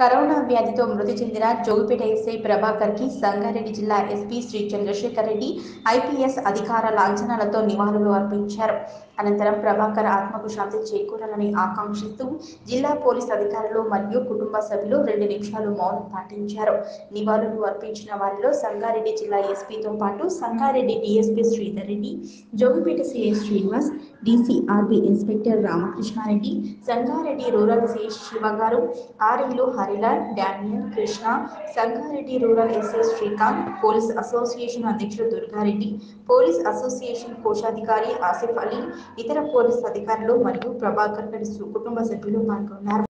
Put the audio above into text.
corona వ్యాధితో మృతి చెందిన జోగిపేట ఎస్ఐ ప్రభాకర్ కి సంగారెడ్డి జిల్లా ఎస్పీ శ్రీ చంద్రశేఖర్ రెడ్డి ఐపీఎస్ అధికార లాంఛనాలతో నివాళులు అర్పించారు అనంతరం ప్రభాకర్ ఆత్మకు శాంతి చేకూరాలని ఆకాంక్షిస్తూ జిల్లా పోలీస్ అధికారులు మరియు కుటుంబ సభ్యులు రెండు నిమిషాలు మౌనం పాటించారు నివాళులు అర్పించిన వారిలో సంగారెడ్డి జిల్లా ఎస్పీతో పాటు Sangareddy DSP Sridhar Reddy Jogipet CI Srinivas DCRB inspector Ramakrishna Reddy Sangareddy rural CI Shiva garu ఆర్ఈలు Harilal Daniel Krishna Sangareddy rural SI Srikanth police association అధ్యక్షుడు దుర్గారెడ్డి పోలీస్ అసోసియేషన్ కోశాధికారి ఆసిఫ్ అలీ ఇతర పోలీస్ అధికారులు మరియు ప్రభాకర్ గడి కుటుంబ సభ్యులు పాల్గొన్నారు